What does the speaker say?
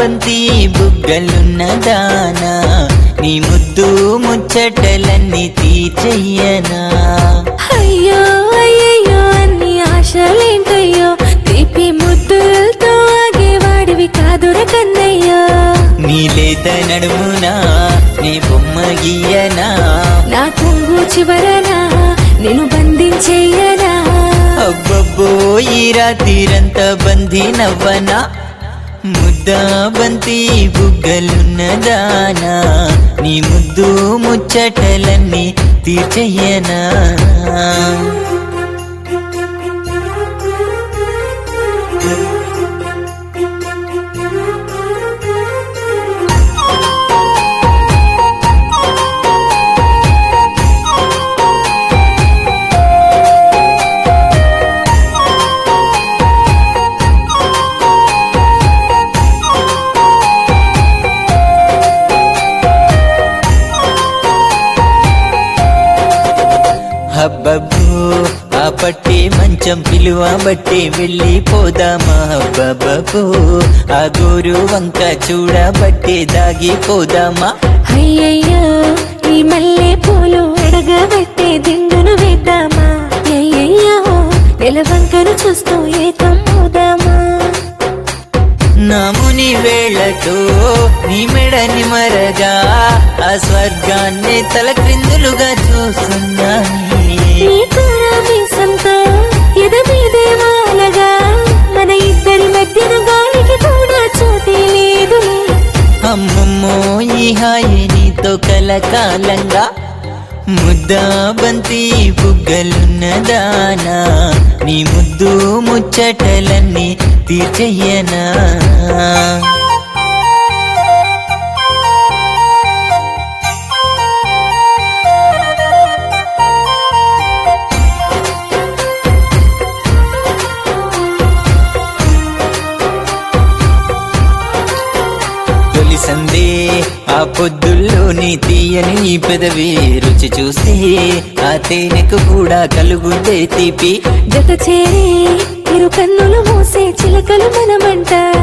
బంతి బుగ్గలున్న దానా నీ ముద్దు ముచ్చటలన్నీ తీర్చెయ్యనా అయ్యో అయ్యయ్యో అన్ని ఆశలేంటయ్యో తీపి ముద్దులతో ఆగేవాడివి కాదుర కన్నయ్యో నీలేత నడుమునా నీ బొమ్మ గీయనా నా కొంగు చివరనా నేను బంధించేయనా అబ్బబ్బో ఈ రాత్రిరంతా బందీ నవ్వనా ముద్దా బంతి బుగ్గలున్న దానా నీ ముద్దు ముచ్చటలన్నీ తీర్చెయ్యనా హబ్బబ్బో ఆ పట్టి మంచం పిలువ బట్టి వెళ్ళిపోదామా హబ్బబ్బో ఆ గోరు వంక చూడబట్టి దాగిపోదామా అయ్యయ్యో ఈ మల్లె పూలు ఎడగబట్టే దిండును వేద్దామా అయ్యయ్యో నెలవంకను చూస్తూ ఏకం అవుదామా నముని వేళతో నీ మెడని మరగా ఆ స్వర్గాన్ని తల క్రిందులుగా చూస్తున్నాను నీ కూరమీసంతో ఎద మీదే వాలగా మన ఇద్దరి మధ్యన గాలికి కూడా చోటే లేదులే అమ్మమ్మో ఈ హాయి నీతో కలకాలంగా ముద్దా బంతి బుగ్గలున్న దానా నీ ముద్దు ముచ్చటలన్నీ తీర్చెయ్యనా తొలి సందే ఆ పొద్దుల్లో నీ తీయని నీ పెదవి రుచి చూస్తే ఆ తేనెకు కూడా కలుగుండే తీపి జత చేరి ఇరు కన్నులు మూసే చిలకలు మనమంట